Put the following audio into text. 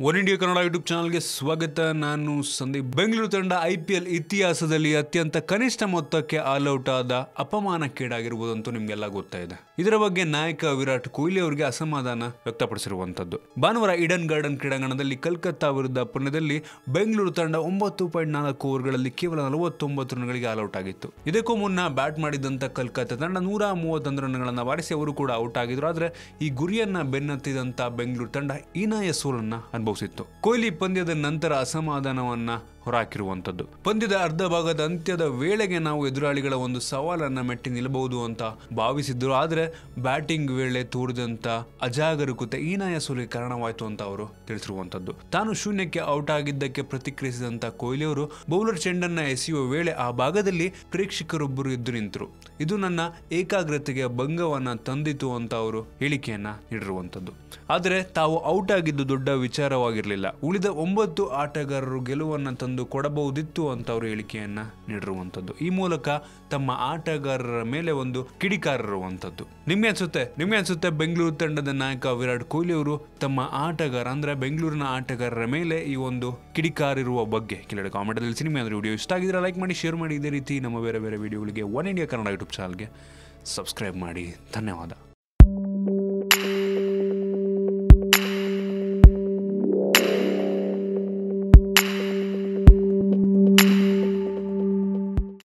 one India Kannada YouTube ಚಾನಲ್ಗೆ ಸ್ವಾಗತ ನಾನು ಸಂದೀಪ್ ಬೆಂಗಳೂರು ತಂಡ ಐ ಪಿ ಎಲ್ ಇತಿಹಾಸದಲ್ಲಿ ಅತ್ಯಂತ ಕನಿಷ್ಠ ಮೊತ್ತಕ್ಕೆ ಆಲ್ಔಟ್ ಆದ ಅಪಮಾನಕ್ಕೀಡಾಗಿರುವುದಂತೂ ನಿಮಗೆಲ್ಲ ಗೊತ್ತಾಯಿದೆ ಇದರ ಬಗ್ಗೆ ನಾಯಕ ವಿರಾಟ್ ಕೊಹ್ಲಿ ಅವರಿಗೆ ಅಸಮಾಧಾನ ವ್ಯಕ್ತಪಡಿಸಿರುವಂತದ್ದು ಭಾನುವಾರ ಈಡನ್ ಗಾರ್ಡನ್ ಕ್ರೀಡಾಂಗಣದಲ್ಲಿ ಕಲ್ಕತ್ತಾ ವಿರುದ್ಧ ಪಂದ್ಯದಲ್ಲಿ ಬೆಂಗಳೂರು ತಂಡ ಒಂಬತ್ತು ಪಾಯಿಂಟ್ ನಾಲ್ಕು ಓವರ್ಗಳಲ್ಲಿ ಕೇವಲ ನಲವತ್ತೊಂಬತ್ತು ರನ್ಗಳಿಗೆ ಆಲ್ಔಟ್ ಆಗಿತ್ತು ಇದಕ್ಕೂ ಮುನ್ನ ಬ್ಯಾಟ್ ಮಾಡಿದಂತ ಕಲ್ಕತ್ತಾ ತಂಡ ನೂರ ಮೂವತ್ತೊಂದು ರನ್ಗಳನ್ನು ಬಾರಿಸಿ ಅವರು ಕೂಡ ಔಟ್ ಆಗಿದ್ರು ಆದರೆ ಈ ಗುರಿಯನ್ನ ಬೆನ್ನತ್ತಿದಂತ ಬೆಂಗಳೂರು ತಂಡ ಹೀನಾಯ ಸೋಲನ್ನ ಅನುಭವಿಸಿತ್ತು ಕೊಹ್ಲಿ ಪಂದ್ಯದ ನಂತರ ಅಸಮಾಧಾನವನ್ನ ಹೊರಹಾಕಿರುವಂಥದ್ದು ಪಂದ್ಯದ ಅರ್ಧ ಭಾಗದ ಅಂತ್ಯದ ವೇಳೆಗೆ ನಾವು ಎದುರಾಳಿಗಳ ಒಂದು ಸವಾಲನ್ನ ಮೆಟ್ಟಿ ನಿಲ್ಲಬಹುದು ಅಂತ ಭಾವಿಸಿದ್ರು ಆದರೆ ಬ್ಯಾಟಿಂಗ್ ವೇಳೆ ತೋರಿದಂತ ಅಜಾಗರೂಕತೆ ಹೀನಾಯ ಸೋಲಿಗೆ ಕಾರಣವಾಯಿತು ಅಂತ ಅವರು ತಿಳಿಸಿರುವಂಥದ್ದು ತಾನು ಶೂನ್ಯಕ್ಕೆ ಔಟ್ ಆಗಿದ್ದಕ್ಕೆ ಪ್ರತಿಕ್ರಿಯಿಸಿದಂತ ಕೊಹ್ಲಿ ಅವರು ಬೌಲರ್ ಚೆಂಡನ್ನ ಎಸೆಯುವ ವೇಳೆ ಆ ಭಾಗದಲ್ಲಿ ಪ್ರೇಕ್ಷಕರೊಬ್ಬರು ಎದ್ದು ನಿಂತರು ಇದು ನನ್ನ ಏಕಾಗ್ರತೆಗೆ ಭಂಗವನ್ನ ತಂದಿತು ಅಂತ ಅವರು ಹೇಳಿಕೆಯನ್ನ ನೀಡಿರುವಂಥದ್ದು ಆದರೆ ತಾವು ಔಟ್ ಆಗಿದ್ದು ದೊಡ್ಡ ವಿಚಾರವಾಗಿರಲಿಲ್ಲ ಉಳಿದ ಒಂಬತ್ತು ಆಟಗಾರರು ಗೆಲುವನ್ನು ತಂದು ಕೊಡಬಹುದಿತ್ತು ಅಂತ ಅವರು ಹೇಳಿಕೆಯನ್ನ ನೀಡಿರುವಂಥದ್ದು ಈ ಮೂಲಕ ತಮ್ಮ ಆಟಗಾರರ ಮೇಲೆ ಒಂದು ಕಿಡಿಕಾರಿರುವಂಥದ್ದು ನಿಮ್ಗೆ ಅನ್ಸುತ್ತೆ ನಿಮ್ಗೆ ಅನ್ಸುತ್ತೆ ಬೆಂಗಳೂರು ತಂಡದ ನಾಯಕ ವಿರಾಟ್ ಕೊಹ್ಲಿ ಅವರು ತಮ್ಮ ಆಟಗಾರ ಅಂದ್ರೆ ಬೆಂಗಳೂರಿನ ಆಟಗಾರರ ಮೇಲೆ ಈ ಒಂದು ಕಿಡಿಕಾರಿರುವ ಬಗ್ಗೆ ಕೆಲವು ಕಾಮೆಂಟ್ ತಿಳಿಸಿ ನಿಮಗೆ ಅಂದ್ರೆ ವಿಡಿಯೋ ಇಷ್ಟ ಆಗಿದ್ರೆ ಲೈಕ್ ಮಾಡಿ ಶೇರ್ ಮಾಡಿ ಇದೇ ರೀತಿ ನಮ್ಮ ಬೇರೆ ಬೇರೆ ವಿಡಿಯೋಗಳಿಗೆ ಒನ್ ಇಂಡಿಯಾ ಕನ್ನಡ ಯೂಟ್ಯೂಬ್ ಚಾನಲ್ಗೆ ಸಬ್ಸ್ಕ್ರೈಬ್ ಮಾಡಿ ಧನ್ಯವಾದ